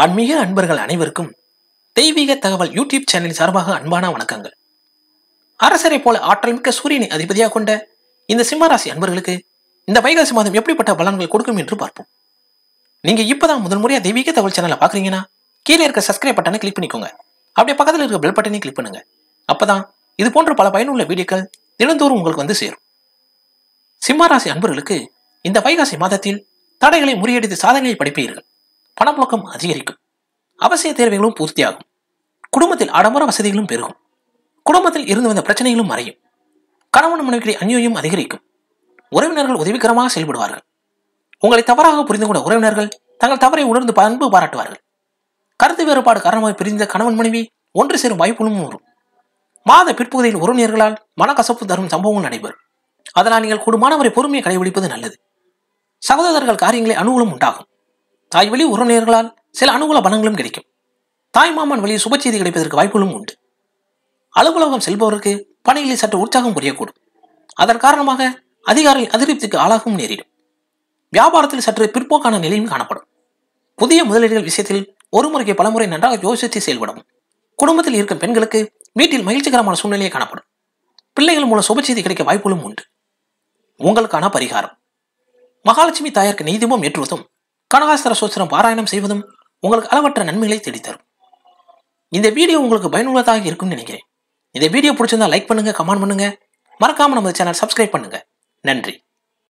ஆன்மீக அன்பர்கள் அனைவருக்கும் தெய்வீக தகவல் யூடியூப் சேனல் சார்பாக அன்பான வணக்கங்கள் அரசரை போல ஆற்றல் மிக்க சூரியனை அதிபதியாக கொண்ட இந்த சிம்மராசி அன்பர்களுக்கு இந்த வைகாசி மாதம் எப்படிப்பட்ட பலன்கள் கொடுக்கும் என்று பார்ப்போம் நீங்க இப்பதான் முதல் முறையா தெய்வீக தகவல் சேனலை பாக்குறீங்கன்னா கீழே இருக்க சப்ஸ்கிரைப் பட்டனை கிளிக் பண்ணிக்கோங்க அப்படியே பக்கத்தில் இருக்க பெல் பட்டனை கிளிக் பண்ணுங்க அப்பதான் இது போன்ற பல பயனுள்ள வீடியோக்கள் தினந்தோறும் உங்களுக்கு வந்து சேரும் சிம்மராசி அன்பர்களுக்கு இந்த வைகாசி மாதத்தில் தடைகளை முறியடித்து சாதனையை படைப்பீர்கள் பணப்புழக்கம் அதிகரிக்கும் அவசிய தேவைகளும் பூர்த்தியாகும் குடும்பத்தில் ஆடம்பர வசதிகளும் பெருகும் குடும்பத்தில் இருந்து வந்த பிரச்சனைகளும் மறையும் கணவன் மனைவிகளை அந்யோன்யம் அதிகரிக்கும் உறவினர்கள் உதவிகரமாக செயல்படுவார்கள் உங்களை தவறாக புரிந்து கொண்ட உறவினர்கள் தங்கள் தவறை உணர்ந்து அன்பு பாராட்டுவார்கள் கருத்து வேறுபாடு காரணமாக பிரிந்த கணவன் மனைவி ஒன்று சேரும் வாய்ப்புகளும் வரும் மாத பிற்பகுதியில் உறவினர்களால் மனக்கசப்பு தரும் சம்பவங்கள் நடைபெறும் அதனால் நீங்கள் கூடுமானவரை பொறுமையை கடைபிடிப்பது நல்லது சகோதரர்கள் காரியங்களை அனுகூலம் உண்டாகும் தாய் வழி உறவினர்களால் சில அனுகூல பலன்களும் கிடைக்கும் தாய் மாமன் வழியில் சுபச்செய்தி கிடைப்பதற்கு வாய்ப்புகளும் உண்டு அலுவலகம் செல்பவருக்கு பணிகளில் சற்று உற்சாகம் புரியக்கூடும் அதன் காரணமாக அதிகாரி அதிருப்திக்கு ஆளாகவும் நேரிடும் வியாபாரத்தில் சற்று பிற்போக்கான நிலையும் காணப்படும் புதிய முதலீடுகள் விஷயத்தில் ஒரு முறைக்கு பலமுறை நன்றாக யோசித்து செயல்படவும் குடும்பத்தில் இருக்கும் பெண்களுக்கு வீட்டில் மகிழ்ச்சிகரமான சூழ்நிலையை காணப்படும் பிள்ளைகள் மூலம் சுபச்செய்தி கிடைக்க வாய்ப்புகளும் உண்டு உங்களுக்கான பரிகாரம் மகாலட்சுமி தாயாருக்கு நெய்தீபம் ஏற்றுவதும் கனகாஸ்திர சோத்திரம் பாராயணம் செய்வதும் உங்களுக்கு அளவற்ற நன்மைகளை தேடித்தரும் இந்த வீடியோ உங்களுக்கு பயனுள்ளதாக இருக்கும்னு நினைக்கிறேன் இந்த வீடியோ பிடிச்சிருந்தா லைக் பண்ணுங்க கமெண்ட் பண்ணுங்க மறக்காம நம்ம சேனல் சப்ஸ்கிரைப் பண்ணுங்க நன்றி